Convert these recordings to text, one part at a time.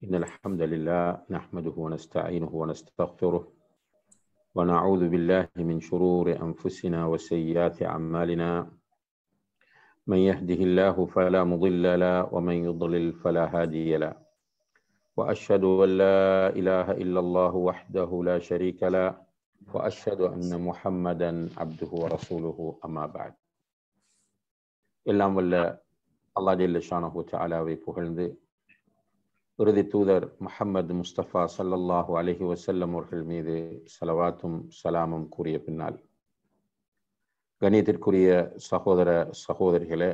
إن الحمد لله نحمده ونستعينه ونستغفره ونعوذ بالله من شرور أنفسنا وسيئات أعمالنا من يهده الله فلا مضل له ومن يضلل فلا هادي له وأشهد أن لا إله إلا الله وحده لا شريك له وأشهد أن محمدا عبده ورسوله أما بعد எல்லாம் வல்ல அல்லாஹ் ஜல்ல ஷானஹு தஆலாவை புகழ்ந்து இறுதி தூதர் முஹம்மது முஸ்தபா சல்லல்லாஹு அலைஹி வஸல்லம் அவர்கள் மீது சலவாத்தும் சலாமும் கூறிய பின்னால் கணியத்திற்குரிய சகோதர சகோதரிகளே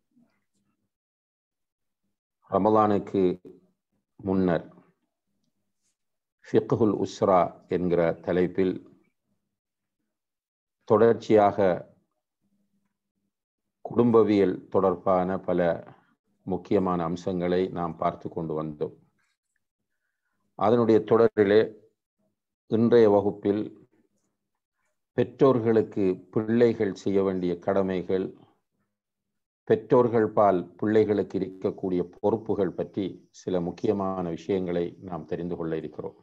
ரமலானுக்கு முன்னர் ஃபிக்ஹுல் உஸ்ரா என்கிற தலைப்பில் தொடர்ச்சியாக குடும்பவியல் தொடர்பான பல முக்கியமான அம்சங்களை நாம் பார்த்து கொண்டு வந்தோம் அதனுடைய தொடரிலே இன்றைய வகுப்பில் பெற்றோர்களுக்கு பிள்ளைகள் செய்ய வேண்டிய கடமைகள் பெற்றோர்கள் பால் பிள்ளைகளுக்கு இருக்கக்கூடிய பொறுப்புகள் பற்றி சில முக்கியமான விஷயங்களை நாம் தெரிந்து கொள்ள இருக்கிறோம்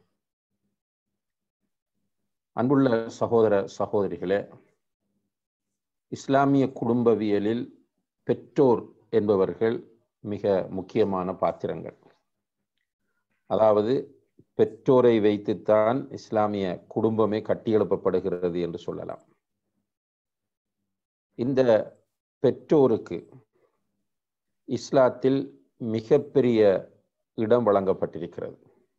அன்புள்ள சகோதர சகோதரிகளே இஸ்லாமிய குடும்பவியலில் பெற்றோர் என்பவர்கள் மிக முக்கியமான பாத்திரங்கள் அதாவது பெற்றோரை வைத்துத்தான் இஸ்லாமிய குடும்பமே கட்டியெழுப்பப்படுகிறது என்று சொல்லலாம் இந்த பெற்றோருக்கு இஸ்லாத்தில் மிகப்பெரிய இடம் வழங்கப்பட்டிருக்கிறது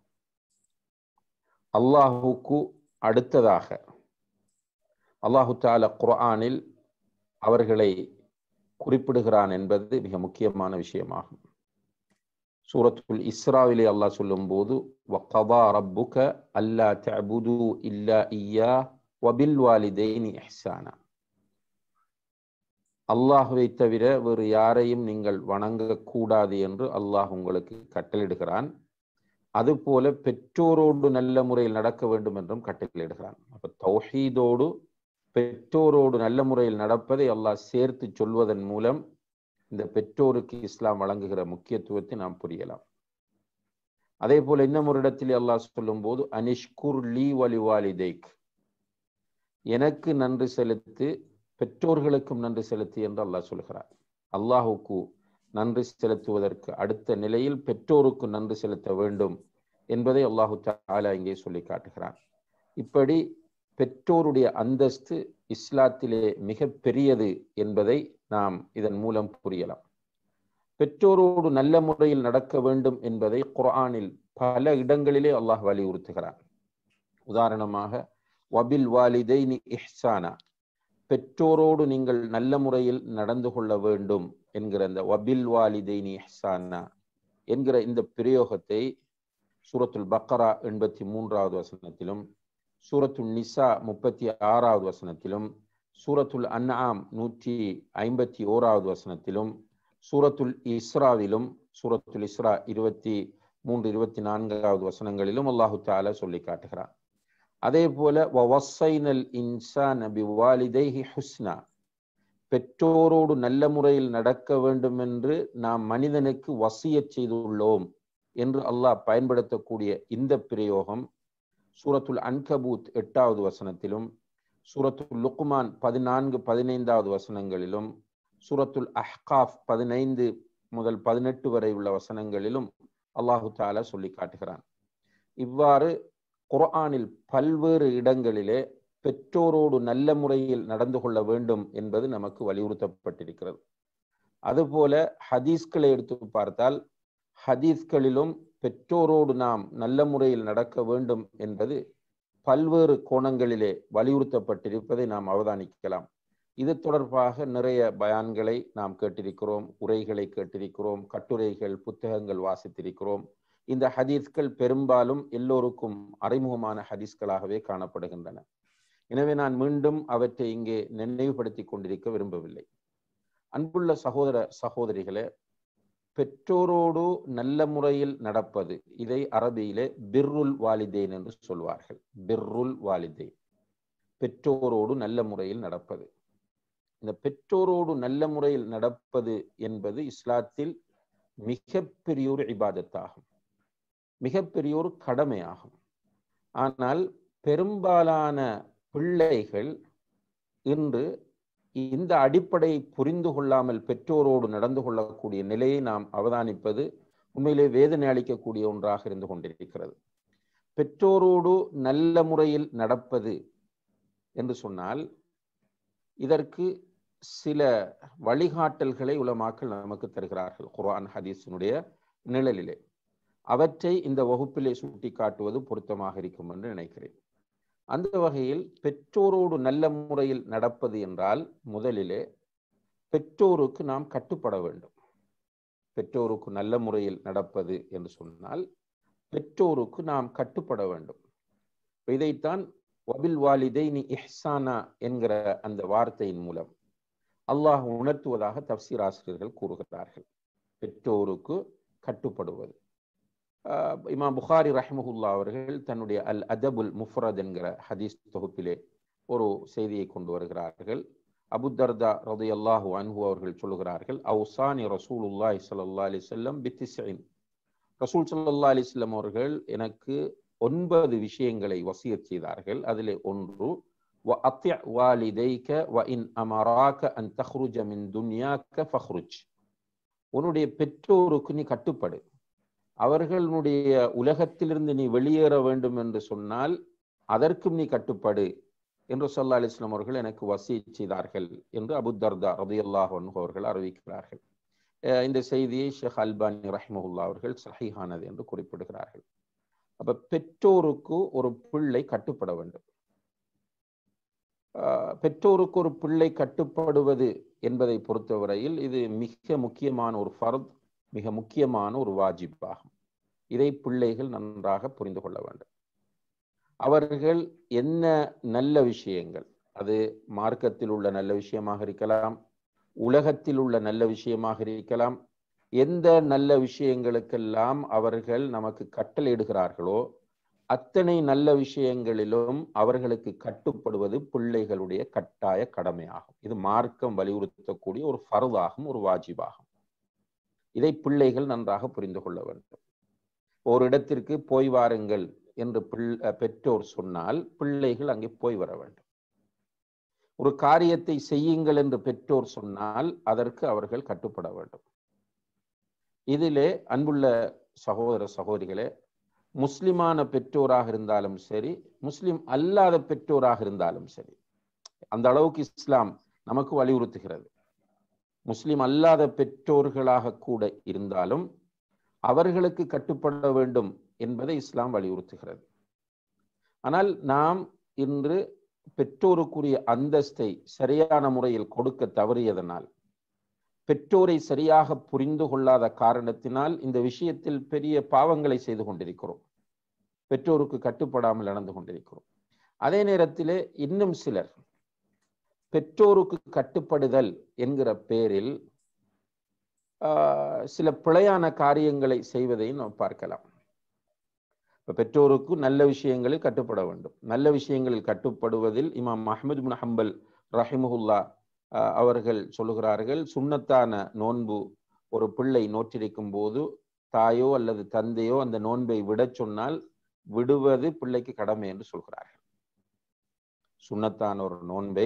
அல்லாஹுக்கு அடுத்ததாக அல்லாஹு தால குர்ஆனில் அவர்களை குறிப்பிடுகிறான் என்பது மிக முக்கியமான விஷயமாகும் சூரத்துல் இஸ்ராவிலே அல்லாஹ் சொல்லும் போது வக்கதா ரப்புக அல்லா தபுது இல்லா ஐயா வபில் வாலிதைனி எஹ்சானா அல்லாஹுவை தவிர வேறு யாரையும் நீங்கள் வணங்கக்கூடாது என்று அல்லாஹ் உங்களுக்கு கட்டளிடுகிறான் அதுபோல பெற்றோரோடு நல்ல முறையில் நடக்க வேண்டும் என்றும் கட்டளையிடுகிறான் அப்ப தௌஹீதோடு பெற்றோரோடு நல்ல முறையில் நடப்பதை அல்லாஹ் சேர்த்து சொல்வதன் மூலம் இந்த பெற்றோருக்கு இஸ்லாம் வழங்குகிற முக்கியத்துவத்தை நாம் புரியலாம் அதே போல இன்னும் ஒரு இடத்தில் அல்லாஹ் சொல்லும் போது அனிஷ்குர் லீ வலிவாலிதேக் எனக்கு நன்றி செலுத்து பெற்றோர்களுக்கும் நன்றி செலுத்து என்று அல்லாஹ் சொல்கிறார் அல்லாஹுக்கு நன்றி செலுத்துவதற்கு அடுத்த நிலையில் பெற்றோருக்கு நன்றி செலுத்த வேண்டும் என்பதை அல்லாஹு தாலா இங்கே சொல்லி காட்டுகிறார் இப்படி பெற்றோருடைய அந்தஸ்து இஸ்லாத்திலே மிக பெரியது என்பதை நாம் இதன் மூலம் புரியலாம் பெற்றோரோடு நல்ல முறையில் நடக்க வேண்டும் என்பதை குர்ஆனில் பல இடங்களிலே அல்லாஹ் வலியுறுத்துகிறான் உதாரணமாக வபில் வாலிதைனி இஹ்சானா பெற்றோரோடு நீங்கள் நல்ல முறையில் நடந்து கொள்ள வேண்டும் என்கிற இந்த வபில் வாலிதைனி இஹ்சானா என்கிற இந்த பிரயோகத்தை சூரத்துல் பக்கரா எண்பத்தி மூன்றாவது வசனத்திலும் சூரத்துல் நிசா முப்பத்தி ஆறாவது வசனத்திலும் சூரத்துல் அன்ஆம் நூற்றி ஐம்பத்தி ஓராவது வசனத்திலும் சூரத்துல் இஸ்ராவிலும் சூரத்துல் இஸ்ரா இருபத்தி மூன்று இருபத்தி நான்காவது வசனங்களிலும் அல்லாஹு தாலா சொல்லி காட்டுகிறான் அதே போல வவசைனல் இன்சா நபி வாலிதைஹி ஹுஸ்னா பெற்றோரோடு நல்ல முறையில் நடக்க வேண்டும் என்று நாம் மனிதனுக்கு வசிய செய்துள்ளோம் என்று அல்லாஹ் பயன்படுத்தக்கூடிய இந்த பிரயோகம் சூரத்துல் அன்கபூத் எட்டாவது வசனத்திலும் சூரத்துல் லுக்மான் பதினான்கு பதினைந்தாவது வசனங்களிலும் சூரத்துல் அஹ்காஃப் பதினைந்து முதல் பதினெட்டு வரை உள்ள வசனங்களிலும் அல்லாஹு தாலா சொல்லி காட்டுகிறான் இவ்வாறு குர்ஆனில் பல்வேறு இடங்களிலே பெற்றோரோடு நல்ல முறையில் நடந்து கொள்ள வேண்டும் என்பது நமக்கு வலியுறுத்தப்பட்டிருக்கிறது அதுபோல ஹதீஸ்களை எடுத்து பார்த்தால் ஹதீஸ்களிலும் பெற்றோரோடு நாம் நல்ல முறையில் நடக்க வேண்டும் என்பது பல்வேறு கோணங்களிலே வலியுறுத்தப்பட்டிருப்பதை நாம் அவதானிக்கலாம் இது தொடர்பாக நிறைய பயான்களை நாம் கேட்டிருக்கிறோம் உரைகளை கேட்டிருக்கிறோம் கட்டுரைகள் புத்தகங்கள் வாசித்திருக்கிறோம் இந்த ஹதீஸ்கள் பெரும்பாலும் எல்லோருக்கும் அறிமுகமான ஹதீஸ்களாகவே காணப்படுகின்றன எனவே நான் மீண்டும் அவற்றை இங்கே நினைவுபடுத்தி கொண்டிருக்க விரும்பவில்லை அன்புள்ள சகோதர சகோதரிகளே பெற்றோரோடு நல்ல முறையில் நடப்பது இதை அரபியிலே பிர்ருல் வாலிதேன் என்று சொல்வார்கள் பிர்ருல் வாலிதேன் பெற்றோரோடு நல்ல முறையில் நடப்பது இந்த பெற்றோரோடு நல்ல முறையில் நடப்பது என்பது இஸ்லாத்தில் மிகப்பெரிய ஒரு இபாதத்தாகும் மிகப்பெரிய ஒரு கடமையாகும் ஆனால் பெரும்பாலான பிள்ளைகள் இன்று இந்த அடிப்படையை புரிந்து கொள்ளாமல் பெற்றோரோடு நடந்து கொள்ளக்கூடிய நிலையை நாம் அவதானிப்பது உண்மையிலே வேதனை அளிக்கக்கூடிய ஒன்றாக இருந்து கொண்டிருக்கிறது பெற்றோரோடு நல்ல முறையில் நடப்பது என்று சொன்னால் இதற்கு சில வழிகாட்டல்களை உலமாக்கள் நமக்கு தருகிறார்கள் குர்ஆன் ஹதீஸினுடைய நிழலிலே அவற்றை இந்த வகுப்பிலே சுட்டி காட்டுவது பொருத்தமாக இருக்கும் என்று நினைக்கிறேன் அந்த வகையில் பெற்றோரோடு நல்ல முறையில் நடப்பது என்றால் முதலிலே பெற்றோருக்கு நாம் கட்டுப்பட வேண்டும் பெற்றோருக்கு நல்ல முறையில் நடப்பது என்று சொன்னால் பெற்றோருக்கு நாம் கட்டுப்பட வேண்டும் இதைத்தான் வபில் வாலிதைனி இஹ்சானா என்கிற அந்த வார்த்தையின் மூலம் அல்லாஹ் உணர்த்துவதாக தப்சீர் ஆசிரியர்கள் கூறுகிறார்கள் பெற்றோருக்கு கட்டுப்படுவது இமாம் புகாரி ரஹ்மஹுல்லா அவர்கள் தன்னுடைய அல் அதபுல் முஃப்ரத் என்கிற ஹதீஸ் தொகுப்பிலே ஒரு செய்தியை கொண்டு வருகிறார்கள் அபுதர்தா ரதி அல்லாஹு அன்ஹு அவர்கள் சொல்லுகிறார்கள் அவுசானி ரசூலுல்லாஹி ஸல்லல்லாஹு அலைஹி வஸல்லம் பித்திஸ்இன் ரசூல் ஸல்லல்லாஹு அலைஹி வஸல்லம் அவர்கள் எனக்கு ஒன்பது விஷயங்களை வசியத் செய்தார்கள் அதிலே ஒன்று وأطع والديك وإن أمراك أن تخرج من دنياك فاخرج உன்னுடைய பெற்றோருக்கு நீ கட்டுப்படு அவர்களுடைய உலகத்திலிருந்து நீ வெளியேற வேண்டும் என்று சொன்னால் அதற்கும் நீ கட்டுப்படு என்று சொல்லா அலிஸ்லாம் அவர்கள் எனக்கு வசி செய்தார்கள் என்று அபுத்தர்தா ரதியுல்லாஹ் அவர்கள் அறிவிக்கிறார்கள் இந்த செய்தியை ஷேக் அல்பானி ரஹ்மஹுல்லா அவர்கள் சஹிஹானது என்று குறிப்பிடுகிறார்கள் அப்ப பெற்றோருக்கு ஒரு பிள்ளை கட்டுப்பட வேண்டும் பெற்றோருக்கு ஒரு பிள்ளை கட்டுப்படுவது என்பதை பொறுத்தவரையில் இது மிக முக்கியமான ஒரு ஃபர்த் மிக முக்கியமான ஒரு வாஜிப்பாகும் இதை பிள்ளைகள் நன்றாக புரிந்து கொள்ள வேண்டும் அவர்கள் என்ன நல்ல விஷயங்கள் அது மார்க்கத்தில் உள்ள நல்ல விஷயமாக இருக்கலாம் உலகத்தில் உள்ள நல்ல விஷயமாக இருக்கலாம் எந்த நல்ல விஷயங்களுக்கெல்லாம் அவர்கள் நமக்கு கட்டளையிடுகிறார்களோ அத்தனை நல்ல விஷயங்களிலும் அவர்களுக்கு கட்டுப்படுவது பிள்ளைகளுடைய கட்டாய கடமையாகும் இது மார்க்கம் வலியுறுத்தக்கூடிய ஒரு ஃபருதாகும் ஒரு வாஜிபாகும் இதை பிள்ளைகள் நன்றாக புரிந்து கொள்ள வேண்டும் ஒரு இடத்திற்கு போய் வாருங்கள் என்று பெற்றோர் சொன்னால் பிள்ளைகள் அங்கே போய் வர வேண்டும் ஒரு காரியத்தை செய்யுங்கள் என்று பெற்றோர் சொன்னால் அதற்கு அவர்கள் கட்டுப்பட வேண்டும் இதிலே அன்புள்ள சகோதர சகோதரிகளே முஸ்லிமான பெற்றோராக இருந்தாலும் சரி முஸ்லிம் அல்லாத பெற்றோராக இருந்தாலும் சரி அந்த அளவுக்கு இஸ்லாம் நமக்கு வலியுறுத்துகிறது முஸ்லிம் அல்லாத பெற்றோர்களாக கூட இருந்தாலும் அவர்களுக்கு கட்டுப்பட வேண்டும் என்பதை இஸ்லாம் வலியுறுத்துகிறது ஆனால் நாம் இன்று பெற்றோருக்குரிய அந்தஸ்தை சரியான முறையில் கொடுக்க தவறியதனால் பெற்றோரை சரியாக புரிந்து கொள்ளாத காரணத்தினால் இந்த விஷயத்தில் பெரிய பாவங்களை செய்து கொண்டிருக்கிறோம் பெற்றோருக்கு கட்டுப்படாமல் நடந்து கொண்டிருக்கிறோம் அதே நேரத்திலே இன்னும் சிலர் பெற்றோருக்கு கட்டுப்படுதல் என்கிற பேரில் சில பிழையான காரியங்களை செய்வதை நாம் பார்க்கலாம் இப்போ பெற்றோருக்கு நல்ல விஷயங்களில் கட்டுப்பட வேண்டும் நல்ல விஷயங்களில் கட்டுப்படுவதில் இமாம் அஹமது பின் ஹம்பல் ரஹிமுல்லா அவர்கள் சொல்லுகிறார்கள் சுண்ணத்தான நோன்பு ஒரு பிள்ளை நோற்றிருக்கும் போது தாயோ அல்லது தந்தையோ அந்த நோன்பை விட சொன்னால் விடுவது பிள்ளைக்கு கடமை என்று சொல்கிறார்கள் சுண்ணத்தான ஒரு நோன்பை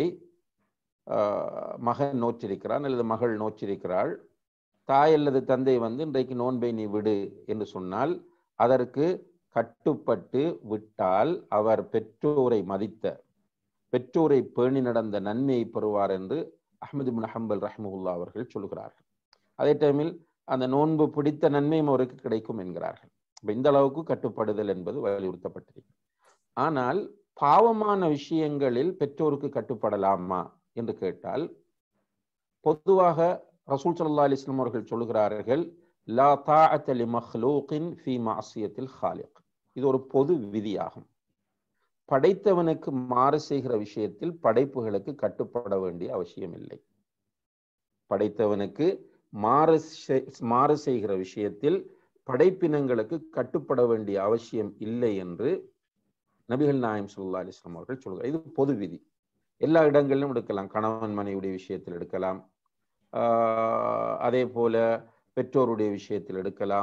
மகன் நோற்றிருக்கிறான் அல்லது மகள் நோற்றிருக்கிறாள் தாய் அல்லது தந்தை வந்து இன்றைக்கு நோன்பை நீ விடு என்று சொன்னால் அதற்கு கட்டுப்பட்டு விட்டால் அவர் பெற்றோரை மதித்த பெற்றோரை பேணி நடந்த நன்மையை பெறுவார் என்று அஹமது பின் ஹம்பல் ரஹ்முல்லா அவர்கள் சொல்கிறார்கள் அதே டைமில் அந்த நோன்பு பிடித்த நன்மையும் அவருக்கு கிடைக்கும் என்கிறார்கள் இந்த அளவுக்கு கட்டுப்படுதல் என்பது வலியுறுத்தப்பட்டிருக்கு ஆனால் பாவமான விஷயங்களில் பெற்றோருக்கு கட்டுப்படலாமா என்று கேட்டால் பொதுவாக ரசூல் சல்லா அலிஸ்லாம் அவர்கள் சொல்கிறார்கள் லா தாஅத்த லி மஹ்லூகின் ஃபி மாசியத்தில் ஹாலிக் இது ஒரு பொது விதியாகும் படைத்தவனுக்கு மாறு செய்கிற விஷயத்தில் படைப்புகளுக்கு கட்டுப்பட வேண்டிய அவசியம் இல்லை படைத்தவனுக்கு மாறு மாறு செய்கிற விஷயத்தில் படைப்பினங்களுக்கு கட்டுப்பட வேண்டிய அவசியம் இல்லை என்று நபிகள் நாயம் சுல்லா அலிஸ்லாம் அவர்கள் சொல்கிறார் இது பொது விதி எல்லா இடங்களிலும் எடுக்கலாம் கணவன் மனைவியுடைய விஷயத்தில் எடுக்கலாம் அதே போல பெற்றோருடைய விஷயத்தில் எடுக்கலாம்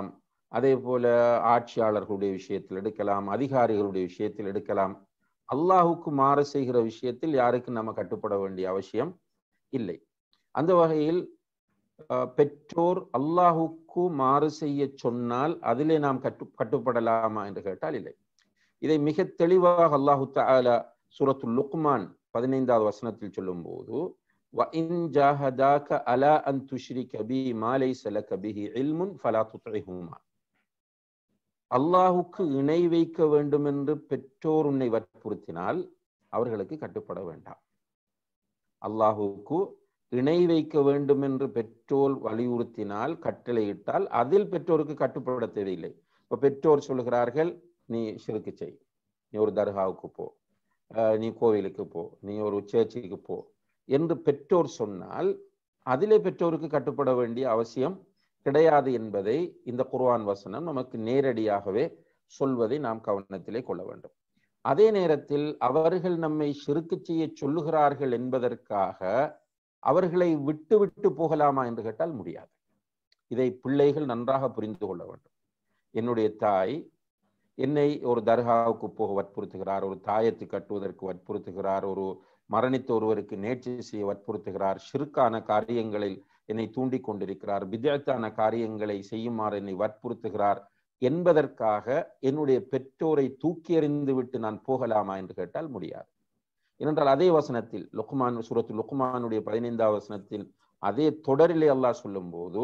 அதே போல ஆட்சியாளர்களுடைய விஷயத்தில் எடுக்கலாம் அதிகாரிகளுடைய விஷயத்தில் எடுக்கலாம் அல்லாஹுக்கு மாறு செய்கிற விஷயத்தில் யாருக்கும் நம்ம கட்டுப்பட வேண்டிய அவசியம் இல்லை அந்த வகையில் பெற்றோர் அல்லாஹுக்கு மாறு செய்ய சொன்னால் அதிலே நாம் கட்டு கட்டுப்படலாமா என்று கேட்டால் இல்லை இதை மிக தெளிவாக அல்லாஹு தாலா சூரத்து லுக்மான் பதினைந்தாவது வசனத்தில் சொல்லும் போது وَإِنْ جَاهَدَاكَ أَلَا أَنْ تُشْرِكَ بِي مَا لَيْسَ لَكَ بِهِ عِلْمٌ فَلَا تُطِعْهُمَا அல்லாஹுக்கு இணை வைக்க வேண்டும் என்று பெற்றோர் உன்னை வற்புறுத்தினால் அவர்களுக்கு கட்டுப்பட வேண்டாம் அல்லாஹுக்கு இணை வைக்க வேண்டும் என்று பெற்றோர் வலியுறுத்தினால் கட்டளையிட்டால் அதில் பெற்றோருக்கு கட்டுப்பட தேவையில்லை இப்போ பெற்றோர் சொல்கிறார்கள் நீ சிறுக்கு செய் நீ ஒரு தர்காவுக்கு போ நீ கோவிலுக்கு போ நீ ஒரு சேர்ச்சிக்கு போ என்று பெற்றோர் சொன்னால் அதிலே பெற்றோருக்கு கட்டுப்பட வேண்டிய அவசியம் கிடையாது என்பதை இந்த குர்வான் வசனம் நமக்கு நேரடியாகவே சொல்வதை நாம் கவனத்திலே கொள்ள வேண்டும் அதே நேரத்தில் அவர்கள் நம்மை சிறுக்கு செய்ய சொல்லுகிறார்கள் என்பதற்காக அவர்களை விட்டு விட்டு போகலாமா என்று கேட்டால் முடியாது இதை பிள்ளைகள் நன்றாக புரிந்து கொள்ள வேண்டும் என்னுடைய தாய் என்னை ஒரு தர்காவுக்கு போக வற்புறுத்துகிறார் ஒரு தாயத்து கட்டுவதற்கு வற்புறுத்துகிறார் ஒரு மரணித்த ஒருவருக்கு நேர்ச்சி செய்ய வற்புறுத்துகிறார் சிறுக்கான காரியங்களில் என்னை தூண்டிக் கொண்டிருக்கிறார் வித்தியாத்தான காரியங்களை செய்யுமாறு என்னை வற்புறுத்துகிறார் என்பதற்காக என்னுடைய பெற்றோரை தூக்கி எறிந்து விட்டு நான் போகலாமா என்று கேட்டால் முடியாது ஏனென்றால் அதே வசனத்தில் லுக்மான் சுரத்து லுக்மானுடைய பதினைந்தாவது வசனத்தில் அதே தொடரிலே அல்லாஹ் சொல்லும் போது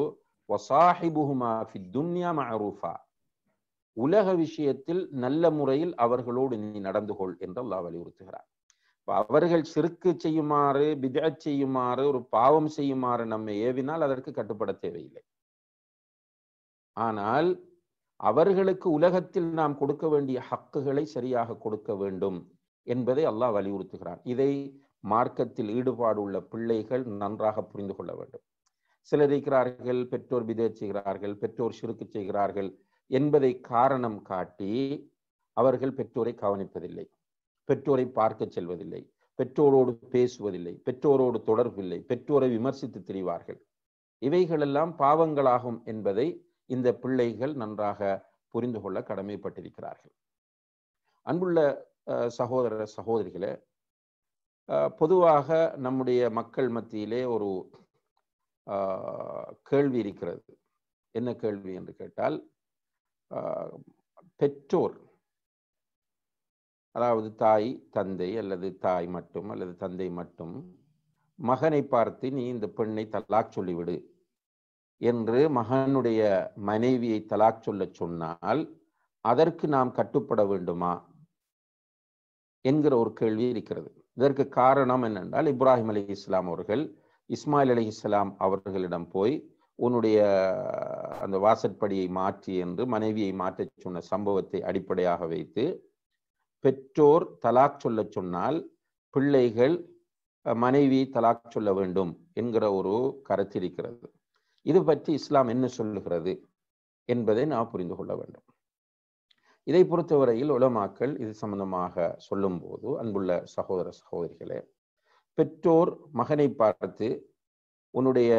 உலக விஷயத்தில் நல்ல முறையில் அவர்களோடு நீ நடந்து கொள் என்று அல்லாஹ் வலியுறுத்துகிறார் அவர்கள் சிறுக்கு செய்யுமாறு பிதா செய்யுமாறு ஒரு பாவம் செய்யுமாறு நம்மை ஏவினால் அதற்கு கட்டுப்பட தேவையில்லை ஆனால் அவர்களுக்கு உலகத்தில் நாம் கொடுக்க வேண்டிய ஹக்குகளை சரியாக கொடுக்க வேண்டும் என்பதை அல்லாஹ் வலியுறுத்துகிறான் இதை மார்க்கத்தில் ஈடுபாடு உள்ள பிள்ளைகள் நன்றாக புரிந்து கொள்ள வேண்டும் சிலர் இருக்கிறார்கள் பெற்றோர் பிதே செய்கிறார்கள் பெற்றோர் சிறுக்கு செய்கிறார்கள் என்பதை காரணம் காட்டி அவர்கள் பெற்றோரை கவனிப்பதில்லை பெற்றோரை பார்க்க செல்வதில்லை பெற்றோரோடு பேசுவதில்லை பெற்றோரோடு தொடர்பில்லை பெற்றோரை விமர்சித்து திரிவார்கள் இவைகளெல்லாம் பாவங்களாகும் என்பதை இந்த பிள்ளைகள் நன்றாக புரிந்து கொள்ள கடமைப்பட்டிருக்கிறார்கள் அன்புள்ள சகோதர சகோதரிகளே பொதுவாக நம்முடைய மக்கள் மத்தியிலே ஒரு கேள்வி இருக்கிறது என்ன கேள்வி என்று கேட்டால் பெற்றோர் அதாவது தாய் தந்தை அல்லது தாய் மட்டும் அல்லது தந்தை மட்டும் மகனை பார்த்து நீ இந்த பெண்ணை தலாக் சொல்லிவிடு என்று மகனுடைய மனைவியை தலாக் சொல்ல சொன்னால் அதற்கு நாம் கட்டுப்பட வேண்டுமா என்கிற ஒரு கேள்வி இருக்கிறது இதற்கு காரணம் என்னென்றால் இப்ராஹிம் அலி இஸ்லாம் அவர்கள் இஸ்மாயில் அலி இஸ்லாம் அவர்களிடம் போய் உன்னுடைய அந்த வாசற்படியை மாற்றி என்று மனைவியை மாற்றச் சொன்ன சம்பவத்தை அடிப்படையாக வைத்து பெற்றோர் தலாக் சொல்ல சொன்னால் பிள்ளைகள் மனைவியை தலாக் சொல்ல வேண்டும் என்கிற ஒரு கருத்து இருக்கிறது இது பற்றி இஸ்லாம் என்ன சொல்லுகிறது என்பதை நாம் புரிந்து கொள்ள வேண்டும் இதை பொறுத்தவரையில் உலமாக்கள் இது சம்பந்தமாக சொல்லும்போது அன்புள்ள சகோதர சகோதரிகளே பெற்றோர் மகனை பார்த்து உன்னுடைய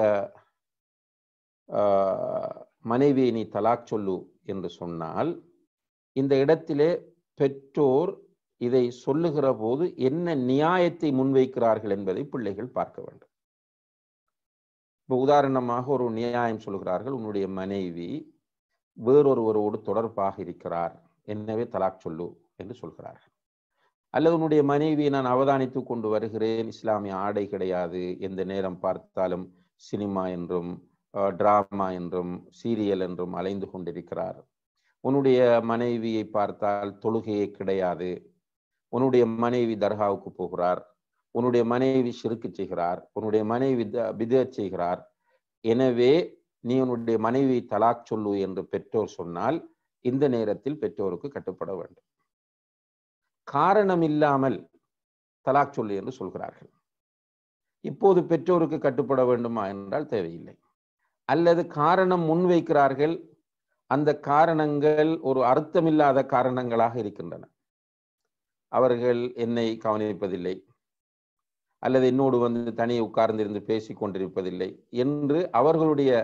மனைவியை நீ தலாக் சொல்லு என்று சொன்னால் இந்த இடத்திலே பெற்றோர் இதை சொல்லுகிற போது என்ன நியாயத்தை முன்வைக்கிறார்கள் என்பதை பிள்ளைகள் பார்க்க வேண்டும் இப்போ உதாரணமாக ஒரு நியாயம் சொல்கிறார்கள் உன்னுடைய மனைவி வேறொருவரோடு தொடர்பாக இருக்கிறார் எனவே தலாக் சொல்லு என்று சொல்கிறார்கள் அல்லது உன்னுடைய மனைவியை நான் அவதானித்து கொண்டு வருகிறேன் இஸ்லாமிய ஆடை கிடையாது எந்த நேரம் பார்த்தாலும் சினிமா என்றும் டிராமா என்றும் சீரியல் என்றும் அலைந்து கொண்டிருக்கிறார் உன்னுடைய மனைவியை பார்த்தால் தொழுகையே கிடையாது உன்னுடைய மனைவி தர்காவுக்கு போகிறார் உன்னுடைய மனைவி சிறுக்கு செய்கிறார் உன்னுடைய மனைவி வித செய்கிறார் எனவே நீ உன்னுடைய மனைவியை தலாக் சொல்லு என்று பெற்றோர் சொன்னால் இந்த நேரத்தில் பெற்றோருக்கு கட்டுப்பட வேண்டும் காரணம் இல்லாமல் தலாக் சொல்லு என்று சொல்கிறார்கள் இப்போது பெற்றோருக்கு கட்டுப்பட வேண்டுமா என்றால் தேவையில்லை அல்லது காரணம் முன்வைக்கிறார்கள் அந்த காரணங்கள் ஒரு அர்த்தமில்லாத காரணங்களாக இருக்கின்றன அவர்கள் என்னை கவனிப்பதில்லை அல்லது என்னோடு வந்து தனியே உட்கார்ந்திருந்து பேசி கொண்டிருப்பதில்லை என்று அவர்களுடைய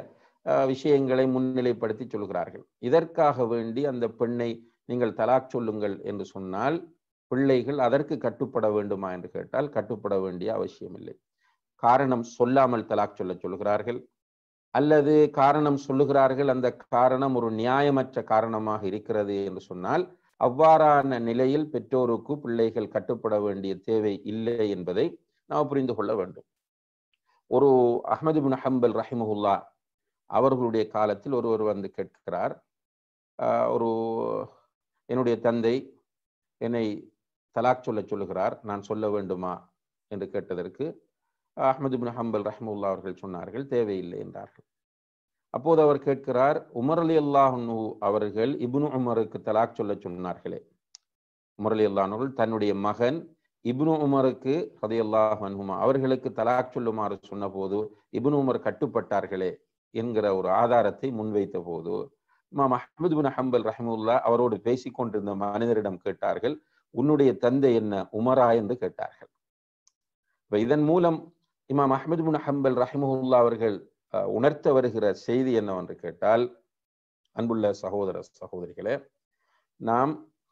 அஹ், விஷயங்களை முன்னிலைப்படுத்தி சொல்கிறார்கள் இதற்காக வேண்டி அந்த பெண்ணை நீங்கள் தலாக் சொல்லுங்கள் என்று சொன்னால் பிள்ளைகள் அதற்கு கட்டுப்பட வேண்டுமா என்று கேட்டால் கட்டுப்பட வேண்டிய அவசியமில்லை காரணம் சொல்லாமல் தலாக் சொல்ல சொல்கிறார்கள் அல்லது காரணம் சொல்லுகிறார்கள் அந்த காரணம் ஒரு நியாயமற்ற காரணமாக இருக்கிறது என்று சொன்னால் அவ்வாறான நிலையில் பெற்றோருக்கு பிள்ளைகள் கட்டுப்பட வேண்டிய தேவை இல்லை என்பதை நாம் புரிந்து கொள்ள வேண்டும் ஒரு அஹ்மது பின் ஹம்பல் ரஹிமஹுல்லா அவர்களுடைய காலத்தில் ஒருவர் வந்து கேட்கிறார் ஆஹ் ஒரு என்னுடைய தந்தை என்னை தலாக் சொல்ல சொல்லுகிறார் நான் சொல்ல வேண்டுமா என்று கேட்டதற்கு அஹ்மது பின் ஹம்பல் ரஹ்முல்லா அவர்கள் சொன்னார்கள் தேவையில்லை என்றார்கள் அப்போது அவர் கேட்கிறார் உமர் அலி அல்லாஹு அவர்கள் இப்னு உமருக்கு தலாக் சொல்ல சொன்னார்களே உமர் அலி அல்லாஹர்கள் தன்னுடைய மகன் இப்னு உமருக்கு ரதியல்லாஹ் அன்ஹுமா அவர்களுக்கு தலாக் சொல்லுமாறு சொன்னபோது இப்னு உமர் கட்டுப்பட்டார்களே என்கிற ஒரு ஆதாரத்தை முன்வைத்த போது இமாம் அஹ்மது பின் ஹம்பல் ரஹமுல்லா அவரோடு பேசிக் கொண்டிருந்த மனிதரிடம் கேட்டார்கள் உன்னுடைய தந்தை என்ன உமரா என்று கேட்டார்கள் இப்ப இதன் மூலம் இமாம் அஹ்மது பின் ஹம்பல் ரஹிமுல்லா அவர்கள் அஹ், உணர்த்த வருகிற செய்தி என்னவென்று கேட்டால் அன்புள்ள சகோதர சகோதரிகளே நாம்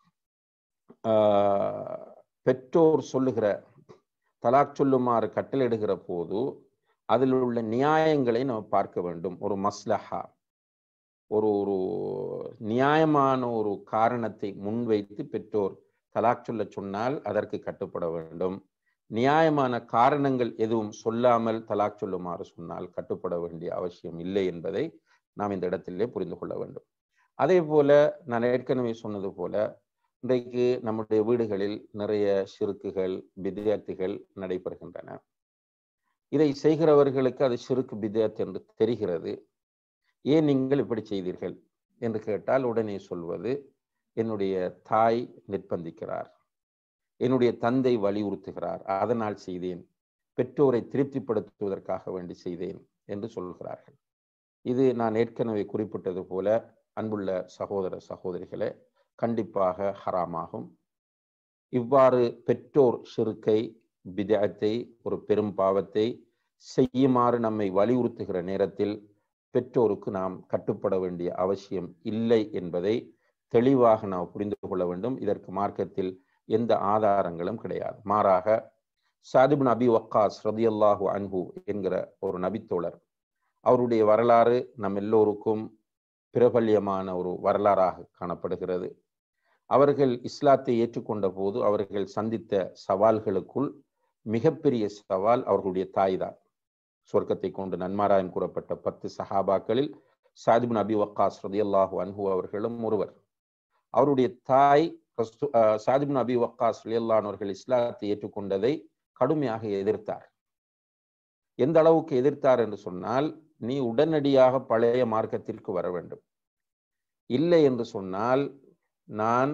ஆஹ், பெற்றோர் சொல்லுகிற தலாக் சொல்லுமாறு கட்டளையிடுகிற போது அதில் உள்ள நியாயங்களை நாம் பார்க்க வேண்டும் ஒரு மஸ்லஹா ஒரு ஒரு நியாயமான ஒரு காரணத்தை முன்வைத்து பெற்றோர் தலாக் சொல்ல சொன்னால் அதற்கு கட்டுப்பட வேண்டும் நியாயமான காரணங்கள் எதுவும் சொல்லாமல் தலாக் சொல்லுமாறு சொன்னால் கட்டுப்பட வேண்டிய அவசியம் இல்லை என்பதை நாம் இந்த இடத்திலே புரிந்து கொள்ள வேண்டும் அதே போல நான் ஏற்கனவே சொன்னது போல இன்றைக்கு நம்முடைய வீடுகளில் நிறைய சிறுக்குகள் வித்தியார்த்திகள் நடைபெறுகின்றன இதை செய்கிறவர்களுக்கு அது சிறுக்கு பிதத் என்று தெரிகிறது ஏன் நீங்கள் இப்படி செய்தீர்கள் என்று கேட்டால் உடனே சொல்வது என்னுடைய தாய் நிர்பந்திக்கிறார் என்னுடைய தந்தை வலியுறுத்துகிறார் அதனால் செய்தேன் பெற்றோரை திருப்திப்படுத்துவதற்காக வேண்டி செய்தேன் என்று சொல்கிறார்கள் இது நான் ஏற்கனவே குறிப்பிட்டது போல அன்புள்ள சகோதர சகோதரிகளே கண்டிப்பாக ஹராமாகும் இவ்வாறு பெற்றோர் சிறுக்கை பிதத்தை ஒரு பெரும் பாவத்தை செய்யுமாறு நம்மை வலியுறுத்துகிற நேரத்தில் பெற்றோருக்கு நாம் கட்டுப்பட வேண்டிய அவசியம் இல்லை என்பதை தெளிவாக நாம் புரிந்து கொள்ள வேண்டும் இதற்கு மார்க்கத்தில் எந்த ஆதாரங்களும் கிடையாது மாறாக சாதிபின் அபி வக்காஸ் ரதியல்லாஹு அன்ஹு என்கிற ஒரு நபித்தோழர் அவருடைய வரலாறு நம் எல்லோருக்கும் பிரபல்யமான ஒரு வரலாறாக காணப்படுகிறது அவர்கள் இஸ்லாத்தை ஏற்றுக்கொண்ட போது அவர்கள் சந்தித்த சவால்களுக்குள் மிகப்பெரிய சவால் அவர்களுடைய தாய் தான் சொர்க்கத்தை கொண்டு நன்மாராயம் கூறப்பட்ட பத்து சஹாபாக்களில் சாதிபின் அபி வக்காஸ் ரதியல்லாஹு அன்ஹு அவர்களும் ஒருவர் அவருடைய தாய் சாதிபின் அபி வக்காஸ் ரலியல்லான் அவர்கள் இஸ்லாத்தை ஏற்றுக்கொண்டதை கடுமையாக எதிர்த்தார் எந்த அளவுக்கு எதிர்த்தார் என்று சொன்னால் நீ உடனடியாக பழைய மார்க்கத்திற்கு வர வேண்டும் இல்லை என்று சொன்னால் நான்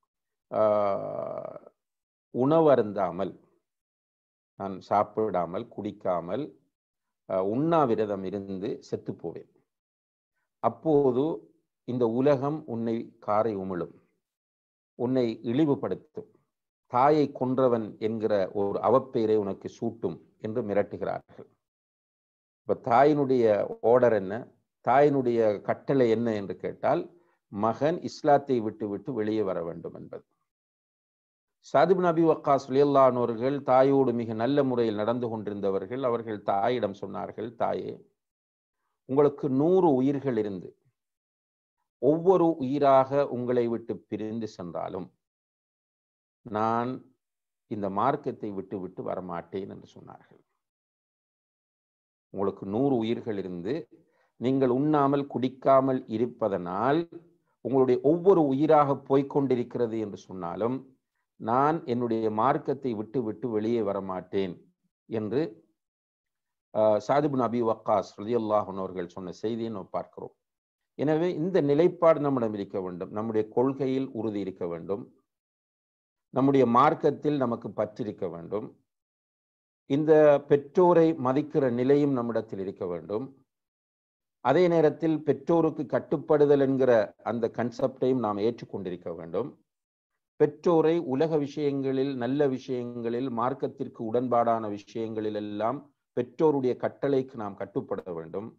உணவருந்தாமல் நான் சாப்பிடாமல் குடிக்காமல் உண்ணாவிரதம் இருந்து செத்து போவேன் அப்போது இந்த உலகம் உன்னை காரை உமிழும் உன்னை இழிவுபடுத்தும் தாயை கொன்றவன் என்கிற ஒரு அவப்பெயரை உனக்கு சூட்டும் என்று மிரட்டுகிறார்கள் இப்ப தாயினுடைய ஓர்டர் என்ன தாயினுடைய கட்டளை என்ன என்று கேட்டால் மகன் இஸ்லாத்தை விட்டு விட்டு வெளியே வர வேண்டும் என்பது சாதிப் நபி வக்காஸ் லியல்லானோர்கள் தாயோடு மிக நல்ல முறையில் நடந்து கொண்டிருந்தவர்கள் அவர்கள் தாயிடம் சொன்னார்கள் தாயே உங்களுக்கு நூறு உயிர்கள் இருந்து ஒவ்வொரு உயிராக உங்களை விட்டு பிரிந்து சென்றாலும் நான் இந்த மார்க்கத்தை விட்டு விட்டு வரமாட்டேன் என்று சொன்னார்கள் உங்களுக்கு நூறு உயிர்கள் இருந்து நீங்கள் உண்ணாமல் குடிக்காமல் இருப்பதனால் உங்களுடைய ஒவ்வொரு உயிராக போய்கொண்டிருக்கிறது என்று சொன்னாலும் நான் என்னுடைய மார்க்கத்தை விட்டு விட்டு வெளியே வரமாட்டேன் என்று சாதிபு நபி வக்காஸ் ரலியல்லாஹன் அவர்கள் சொன்ன செய்தியை நாம் பார்க்கிறோம் எனவே இந்த நிலைப்பாடு நம்மிடம் இருக்க வேண்டும் நம்முடைய கொள்கையில் உறுதி இருக்க வேண்டும் நம்முடைய மார்க்கத்தில் நமக்கு பற்றிருக்க வேண்டும் இந்த பெற்றோரை மதிக்கிற நிலையும் நம்மிடத்தில் இருக்க வேண்டும் அதே நேரத்தில் பெற்றோருக்கு கட்டுப்படுதல் என்கிற அந்த கன்செப்டையும் நாம் ஏற்றுக்கொண்டிருக்க வேண்டும் பெற்றோரை உலக விஷயங்களில் நல்ல விஷயங்களில் மார்க்கத்திற்கு உடன்பாடான விஷயங்களில் எல்லாம் பெற்றோருடைய கட்டளைக்கு நாம் கட்டுப்பட வேண்டும்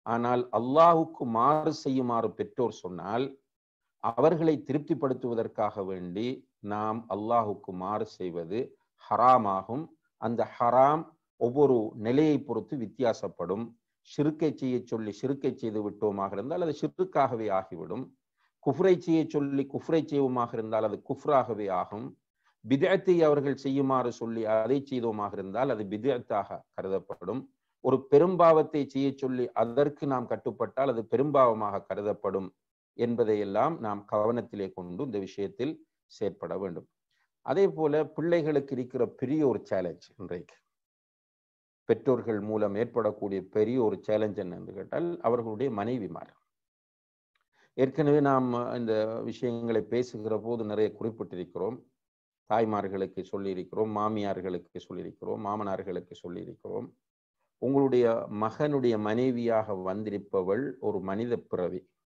ஆனால் அல்லாஹுக்கு மாறு செய்யுமாறு பெற்றோர் சொன்னால் அவர்களை திருப்திப்படுத்துவதற்காக வேண்டி நாம் அல்லாஹுக்கு மாறு செய்வது ஹராமாகும் அந்த ஹராம் ஒவ்வொரு நிலையை பொறுத்து வித்தியாசப்படும் சிறுக்கை செய்ய சொல்லி சிறுக்கை செய்து விட்டோமாக இருந்தால் அது சிறுக்காகவே ஆகிவிடும் குஃப்ரை செய்ய சொல்லி குஃப்ரை செய்வோமாக இருந்தால் அது குஃப்ராகவே ஆகும் பிதத்தை அவர்கள் செய்யுமாறு சொல்லி அதை செய்தோமாக இருந்தால் அது பிதத்தாக கருதப்படும் ஒரு பெரும்பாவத்தை செய்ய சொல்லி அதற்கு நாம் கட்டுப்பட்டால் அது பெரும்பாவமாக கருதப்படும் என்பதையெல்லாம் நாம் கவனத்திலே கொண்டு இந்த விஷயத்தில் செயற்பட வேண்டும் அதே போல பிள்ளைகளுக்கு இருக்கிற பெரிய ஒரு சேலஞ்ச் இன்றைக்கு பெற்றோர்கள் மூலம் ஏற்படக்கூடிய பெரிய ஒரு சேலஞ்ச் என்னன்னு கேட்டால் அவர்களுடைய மனைவிமார் ஏற்கனவே நாம் இந்த விஷயங்களை பேசுகிற போது நிறைய குறிப்பிட்டிருக்கிறோம் தாய்மார்களுக்கு சொல்லியிருக்கிறோம் மாமியார்களுக்கு சொல்லியிருக்கிறோம் மாமனார்களுக்கு சொல்லியிருக்கிறோம் உங்களுடைய மகனுடைய மனைவியாக வந்திருப்பவள் ஒரு மனித பிறவி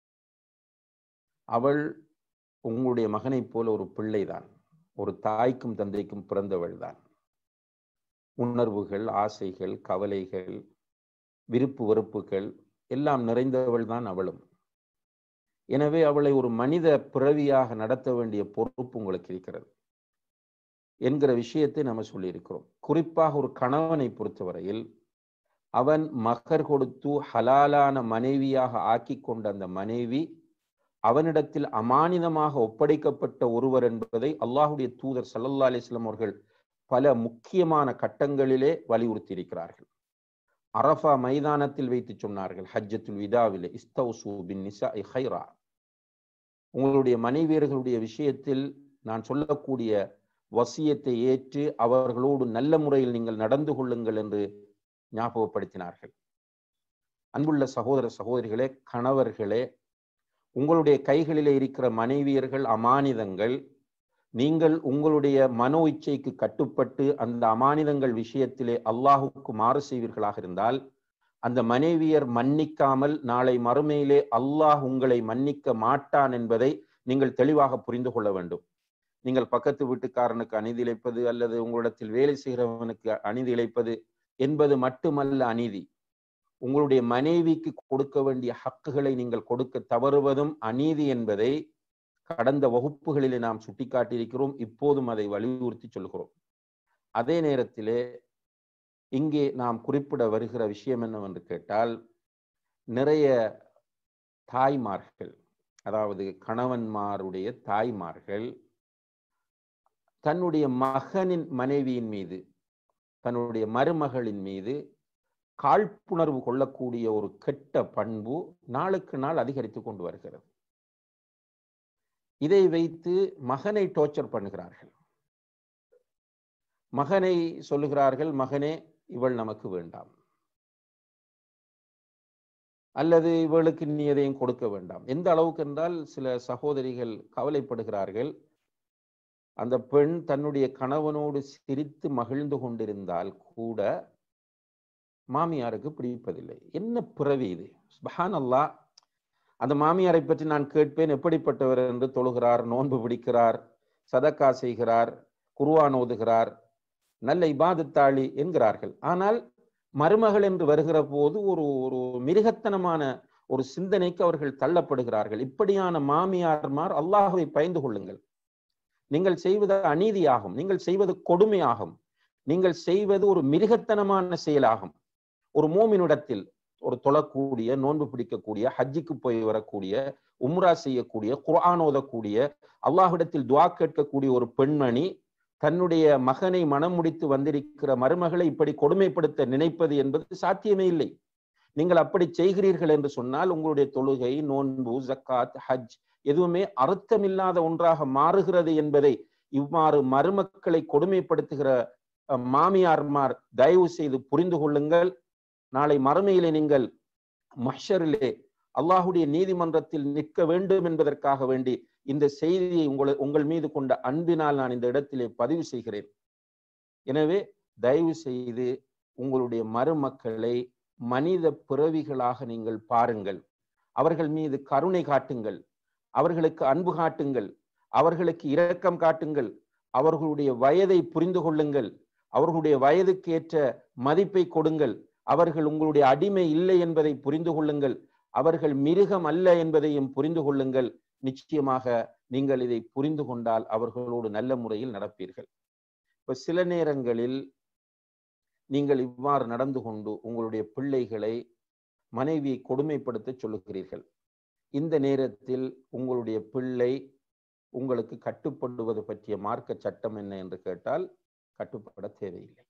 அவள் உங்களுடைய மகனைப் போல ஒரு பிள்ளைதான் ஒரு தாய்க்கும் தந்தைக்கும் பிறந்தவள் தான் உணர்வுகள் ஆசைகள் கவலைகள் விருப்பு வெறுப்புகள் எல்லாம் நிறைந்தவள் தான் அவளும் எனவே அவளை ஒரு மனித பிறவியாக நடத்த வேண்டிய பொறுப்பு உங்களுக்கு இருக்கிறது என்கிற விஷயத்தை நம்ம சொல்லியிருக்கிறோம் குறிப்பாக ஒரு கணவனை பொறுத்தவரையில் அவன் மகர் கொடுத்து ஹலாலான மனைவியாக ஆக்கி கொண்ட அந்த மனைவி அவனிடத்தில் அமானிதமாக ஒப்படைக்கப்பட்ட ஒருவர் என்பதை அல்லாஹுடைய தூதர் சல்லல்லா அலிஸ்லாம் அவர்கள் பல முக்கியமான கட்டங்களிலே வலியுறுத்தி இருக்கிறார்கள் அரஃபா மைதானத்தில் வைத்து சொன்னார்கள் ஹஜ்ஜத்துல் விதாவிலே இஸ்தௌசு பின் நிசா ஹைரா உங்களுடைய மனைவியர்களுடைய விஷயத்தில் நான் சொல்லக்கூடிய வசியத்தை ஏற்று அவர்களோடு நல்ல முறையில் நீங்கள் நடந்து கொள்ளுங்கள் என்று ஞாபகப்படுத்தினார்கள் அன்புள்ள சகோதர சகோதரிகளே கணவர்களே உங்களுடைய கைகளிலே இருக்கிற மனைவியர்கள் அமானிதங்கள் நீங்கள் உங்களுடைய மனோ இச்சைக்கு கட்டுப்பட்டு அந்த அமானிதங்கள் விஷயத்திலே அல்லாஹுக்கு மாறு செய்வீர்களாக இருந்தால் அந்த மனைவியர் மன்னிக்காமல் நாளை மறுமையிலே அல்லாஹ் உங்களை மன்னிக்க மாட்டான் என்பதை நீங்கள் தெளிவாக புரிந்து கொள்ள வேண்டும் நீங்கள் பக்கத்து வீட்டுக்காரனுக்கு அநீதி இழைப்பது அல்லது உங்களிடத்தில் வேலை செய்கிறவனுக்கு அநீதி இழைப்பது என்பது மட்டுமல்ல அநீதி உங்களுடைய மனைவிக்கு கொடுக்க வேண்டிய ஹக்குகளை நீங்கள் கொடுக்க தவறுவதும் அநீதி என்பதை கடந்த வகுப்புகளிலே நாம் சுட்டிக்காட்டியிருக்கிறோம் இப்போதும் அதை வலியுறுத்தி சொல்கிறோம் அதே நேரத்திலே இங்கே நாம் குறிப்பிட வருகிற விஷயம் என்னவென்று கேட்டால் நிறைய தாய்மார்கள் அதாவது கணவன்மாருடைய தாய்மார்கள் தன்னுடைய மகனின் மனைவியின் மீது தன்னுடைய மருமகளின் மீது காழ்ப்புணர்வு கொள்ளக்கூடிய ஒரு கெட்ட பண்பு நாளுக்கு நாள் அதிகரித்து கொண்டு வருகிறது இதை வைத்து மகனை டோர்ச்சர் பண்ணுகிறார்கள் மகனை சொல்லுகிறார்கள் மகனே இவள் நமக்கு வேண்டாம் அல்லது இவளுக்கு நீ எதையும் கொடுக்க வேண்டாம் எந்த அளவுக்கு என்றால் சில சகோதரிகள் கவலைப்படுகிறார்கள் அந்த பெண் தன்னுடைய கணவனோடு சிரித்து மகிழ்ந்து கொண்டிருந்தால் கூட மாமியாருக்கு பிடிப்பதில்லை என்ன பிறவி இது சுபஹான் அல்லா அந்த மாமியாரை பற்றி நான் கேட்பேன் எப்படிப்பட்டவர் என்று தொழுகிறார் நோன்பு பிடிக்கிறார் சதக்கா செய்கிறார் குருவான் ஓதுகிறார் நல்ல இபாதத்தாளி என்கிறார்கள் ஆனால் மருமகள் என்று வருகிற போது ஒரு ஒரு மிருகத்தனமான ஒரு சிந்தனைக்கு அவர்கள் தள்ளப்படுகிறார்கள் இப்படியான மாமியார்மார் அல்லாஹுவை பயந்து கொள்ளுங்கள் நீங்கள் செய்வது அநீதியாகும் நீங்கள் செய்வது கொடுமையாகும் நீங்கள் செய்வது ஒரு மிருகத்தனமான செயலாகும் ஒரு மோமினிடத்தில் ஒரு தொழக்கூடிய நோன்பு பிடிக்கக்கூடிய ஹஜ்ஜிக்கு போய் வரக்கூடிய உம்ரா செய்யக்கூடிய குர்ஆன் ஓதக்கூடிய அல்லாஹ்விடத்தில் துவா கேட்கக்கூடிய ஒரு பெண்மணி தன்னுடைய மகனை மனம் முடித்து வந்திருக்கிற மருமகளை இப்படி கொடுமைப்படுத்த நினைப்பது என்பது சாத்தியமே இல்லை நீங்கள் அப்படி செய்கிறீர்கள் என்று சொன்னால் உங்களுடைய தொழுகை நோன்பு ஜக்காத் ஹஜ் எதுவுமே அர்த்தமில்லாத ஒன்றாக மாறுகிறது என்பதை இவ்வாறு மருமக்களை கொடுமைப்படுத்துகிற மாமியார்மார் தயவு செய்து புரிந்து கொள்ளுங்கள் நாளை மறுமையிலே நீங்கள் மஷரிலே அல்லாஹுடைய நீதிமன்றத்தில் நிற்க வேண்டும் என்பதற்காக வேண்டி இந்த செய்தியை உங்களை உங்கள் மீது கொண்ட அன்பினால் நான் இந்த இடத்திலே பதிவு செய்கிறேன் எனவே தயவு செய்து உங்களுடைய மருமக்களை மனித பிறவிகளாக நீங்கள் பாருங்கள் அவர்கள் மீது கருணை காட்டுங்கள் அவர்களுக்கு அன்பு காட்டுங்கள் அவர்களுக்கு இரக்கம் காட்டுங்கள் அவர்களுடைய வயதை புரிந்து கொள்ளுங்கள் அவர்களுடைய வயதுக்கு ஏற்ற மதிப்பை கொடுங்கள் அவர்கள் உங்களுடைய அடிமை இல்லை என்பதை புரிந்து கொள்ளுங்கள் அவர்கள் மிருகம் அல்ல என்பதையும் புரிந்து கொள்ளுங்கள் நிச்சயமாக நீங்கள் இதை புரிந்து கொண்டால் அவர்களோடு நல்ல முறையில் நடப்பீர்கள் இப்ப சில நேரங்களில் நீங்கள் இவ்வாறு நடந்து கொண்டு உங்களுடைய பிள்ளைகளை மனைவியை கொடுமைப்படுத்த சொல்லுகிறீர்கள் இந்த நேரத்தில் உங்களுடைய பிள்ளை உங்களுக்கு கட்டுப்படுவது பற்றிய மார்க்க சட்டம் என்ன என்று கேட்டால் கட்டுப்பட தேவையில்லை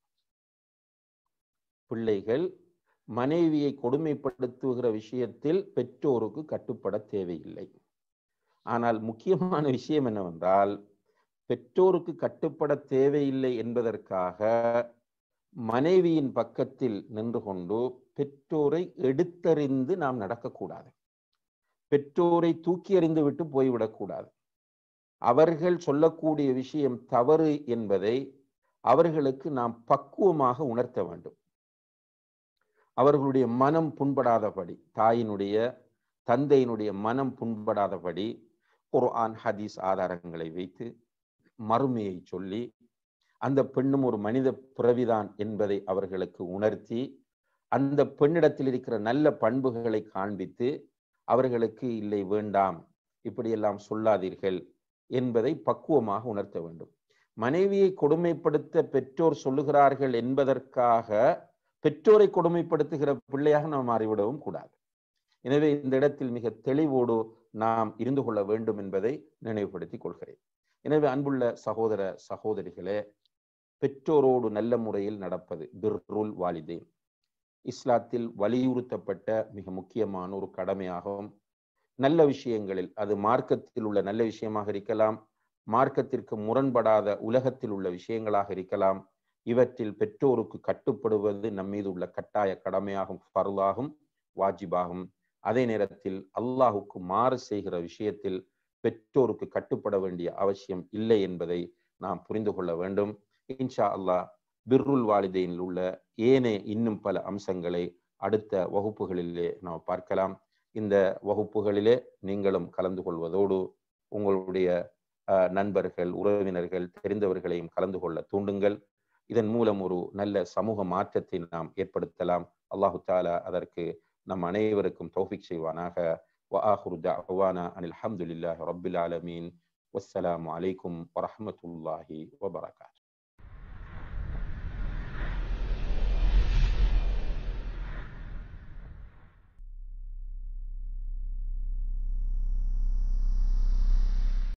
பிள்ளைகள் மனைவியை கொடுமைப்படுத்துகிற விஷயத்தில் பெற்றோருக்கு கட்டுப்பட தேவையில்லை ஆனால் முக்கியமான விஷயம் என்னவென்றால் பெற்றோருக்கு கட்டுப்பட தேவையில்லை என்பதற்காக மனைவியின் பக்கத்தில் நின்று கொண்டு பெற்றோரை எடுத்தறிந்து நாம் நடக்கக்கூடாது பெற்றோரை தூக்கி எறிந்து விட்டு போய்விடக்கூடாது அவர்கள் சொல்லக்கூடிய விஷயம் தவறு என்பதை அவர்களுக்கு நாம் பக்குவமாக உணர்த்த வேண்டும் அவர்களுடைய மனம் புண்படாதபடி தாயினுடைய தந்தையினுடைய மனம் புண்படாதபடி குர்ஆன் ஹதீஸ் ஆதாரங்களை வைத்து மறுமையை சொல்லி அந்த பெண்ணும் ஒரு மனித பிறவிதான் என்பதை அவர்களுக்கு உணர்த்தி அந்த பெண்ணிடத்தில் இருக்கிற நல்ல பண்புகளை காண்பித்து அவர்களுக்கு இல்லை வேண்டாம் இப்படியெல்லாம் சொல்லாதீர்கள் என்பதை பக்குவமாக உணர்த்த வேண்டும் மனைவியை கொடுமைப்படுத்த பெற்றோர் சொல்லுகிறார்கள் என்பதற்காக பெற்றோரை கொடுமைப்படுத்துகிற பிள்ளையாக நாம் மாறிவிடவும் கூடாது எனவே இந்த இடத்தில் மிக தெளிவோடு நாம் இருந்து கொள்ள வேண்டும் என்பதை நினைவுபடுத்திக் கொள்கிறேன் எனவே அன்புள்ள சகோதர சகோதரிகளே பெற்றோரோடு நல்ல முறையில் நடப்பது பிர்ருல் வாலிதேன் இஸ்லாத்தில் வலியுறுத்தப்பட்ட மிக முக்கியமான ஒரு கடமையாகும் நல்ல விஷயங்களில் அது மார்க்கத்தில் உள்ள நல்ல விஷயமாக இருக்கலாம் மார்க்கத்திற்கு முரண்படாத உலகத்தில் உள்ள விஷயங்களாக இருக்கலாம் இவற்றில் பெற்றோருக்கு கட்டுப்படுவது நம் மீது உள்ள கட்டாய கடமையாகும் ஃபர்லாகும் வாஜிபாகும் அதே நேரத்தில் அல்லாஹுக்கு மாறு செய்கிற விஷயத்தில் பெற்றோருக்கு கட்டுப்பட வேண்டிய அவசியம் இல்லை என்பதை நாம் புரிந்து கொள்ள வேண்டும் இன்ஷா அல்லாஹ் பிர்ருல் வாலிதைனில் உள்ள ஏனே இன்னும் பல அம்சங்களை அடுத்த வகுப்புகளிலே நாம் பார்க்கலாம் இந்த வகுப்புகளிலே நீங்களும் கலந்து கொள்வதோடு உங்களுடைய நண்பர்கள் உறவினர்கள் தெரிந்தவர்களையும் கலந்து கொள்ள தூண்டுங்கள் இதன் மூலம் ஒரு நல்ல சமூக மாற்றத்தை நாம் ஏற்படுத்தலாம் அல்லாஹு தாலா அதற்கு நம் அனைவருக்கும் தௌஃபிக் செய்வானாக وآخر دعوانا أن الحمد لله رب العالمين والسلام عليكم ورحمة الله وبركاته